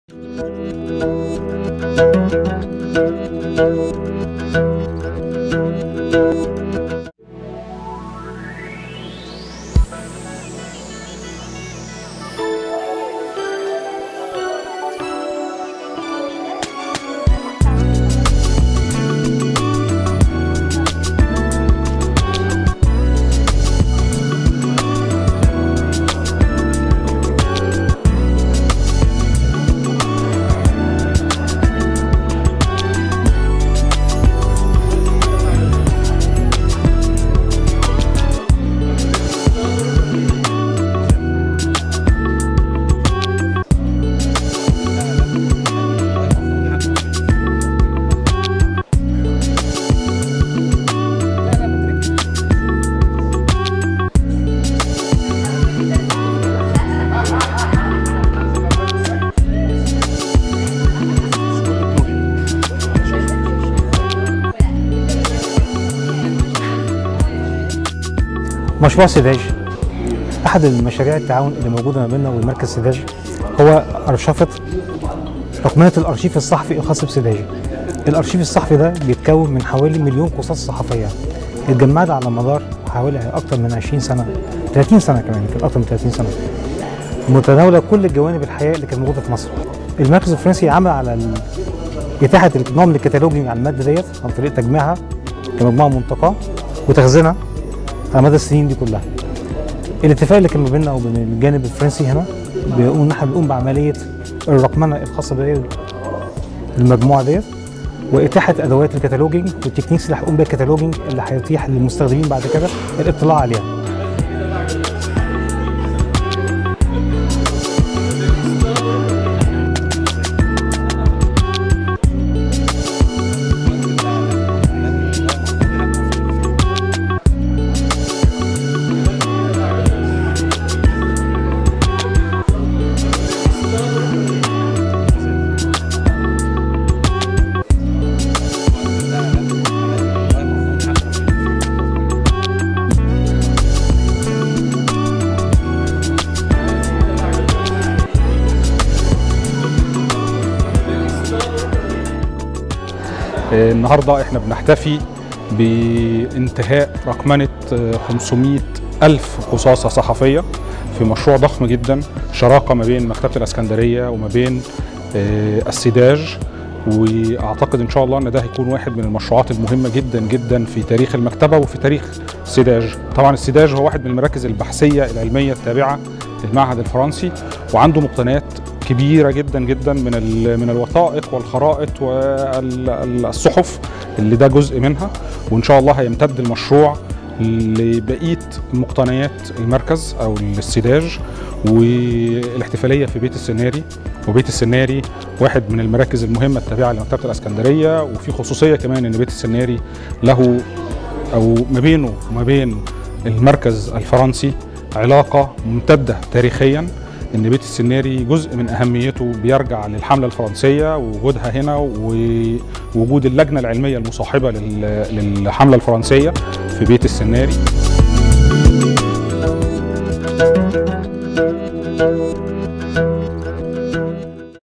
مشروع سيداج احد المشاريع التعاون اللي موجوده ما بيننا ومركز سيداج هو ارشفه رقمنه الارشيف الصحفي الخاص بسيداج الارشيف الصحفي ده بيتكون من حوالي مليون قصص صحفيه اتجمعت على مدار حوالي اكثر من 20 سنه 30 سنه كمان يمكن اكثر من 30 سنه متناوله كل جوانب الحياه اللي كانت موجوده في مصر المركز الفرنسي عمل على ال- اتاحه نوع من الكتالوجي على الماده ديت عن طريق تجميعها كمجموعه منتقاه وتخزينها على مدى السنين دي كلها. الاتفاق اللي كان ما بيننا وبين الجانب الفرنسي هنا بيقول ان احنا بنقوم بعمليه الرقمنه الخاصه بهي المجموعه ديت واتاحه ادوات الكتالوجينج والتكنيكس اللي هيقوم بيها الكتالوجينج اللي هيتيح للمستخدمين بعد كده الاطلاع عليها. النهارده احنا بنحتفي بانتهاء رقمنه 500 ألف قصاصة صحفية في مشروع ضخم جدا شراكة ما بين مكتبة الإسكندرية وما بين آه، السداج واعتقد ان شاء الله ان ده هيكون واحد من المشروعات المهمه جدا جدا في تاريخ المكتبه وفي تاريخ السداج طبعا السداج هو واحد من المراكز البحثيه العلميه التابعه للمعهد الفرنسي وعنده مقتنيات كبيره جدا جدا من ال- من الوثائق والخرائط والصحف اللي ده جزء منها وان شاء الله هيمتد المشروع لبقيه مقتنيات المركز او السداج والاحتفاليه في بيت السناري وبيت السناري واحد من المراكز المهمه التابعه لمكتبه الاسكندريه وفي خصوصيه كمان ان بيت السناري له او ما بينه وما بين المركز الفرنسي علاقه ممتده تاريخيا ان بيت السناري جزء من اهميته بيرجع للحمله الفرنسيه ووجودها هنا ووجود اللجنه العلميه المصاحبه لل- للحمله الفرنسيه في بيت السناري